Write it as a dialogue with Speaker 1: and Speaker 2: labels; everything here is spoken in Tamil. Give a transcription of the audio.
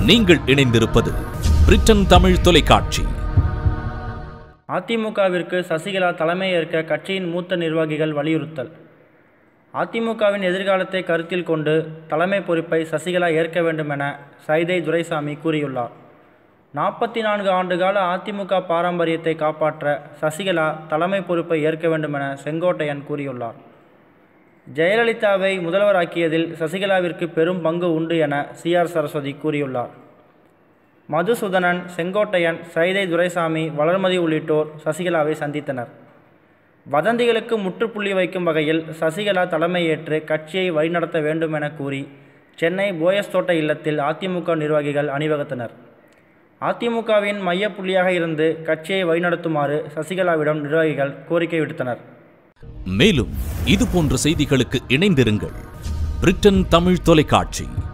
Speaker 1: நீங்கள் இணைந்திருப்பது பிரிட்டன் தமிழ் தொலைக்காட்சி
Speaker 2: அதிமுகவிற்கு சசிகலா தலைமை ஏற்க கட்சியின் மூத்த நிர்வாகிகள் வலியுறுத்தல் அதிமுகவின் எதிர்காலத்தை கருத்தில் கொண்டு தலைமை பொறுப்பை சசிகலா ஏற்க வேண்டும் என சைதை துரைசாமி கூறியுள்ளார் நாற்பத்தி நான்கு ஆண்டுகால அதிமுக பாரம்பரியத்தை காப்பாற்ற சசிகலா தலைமை பொறுப்பை ஏற்க வேண்டும் என செங்கோட்டையன் கூறியுள்ளார் ஜெயலலிதாவை முதல்வராக்கியதில் சசிகலாவிற்கு பெரும் பங்கு உண்டு என சிஆர் சரஸ்வதி கூறியுள்ளார் மதுசூதனன் செங்கோட்டையன் சைதை துரைசாமி வளர்மதி உள்ளிட்டோர் சசிகலாவை சந்தித்தனர் வதந்திகளுக்கு முற்றுப்புள்ளி வைக்கும் வகையில் சசிகலா தலைமையேற்று கட்சியை வழிநடத்த வேண்டும் என கூறி சென்னை போயஸ் தோட்ட இல்லத்தில் அதிமுக நிர்வாகிகள் அணிவகுத்தனர் அதிமுகவின் மையப்புள்ளியாக இருந்து கட்சியை வழிநடத்துமாறு சசிகலாவிடம் நிர்வாகிகள் கோரிக்கை விடுத்தனர்
Speaker 1: மேலும் இது போன்ற செய்திகளுக்கு இணைந்திருங்கள் பிரிட்டன் தமிழ் தொலைக்காட்சி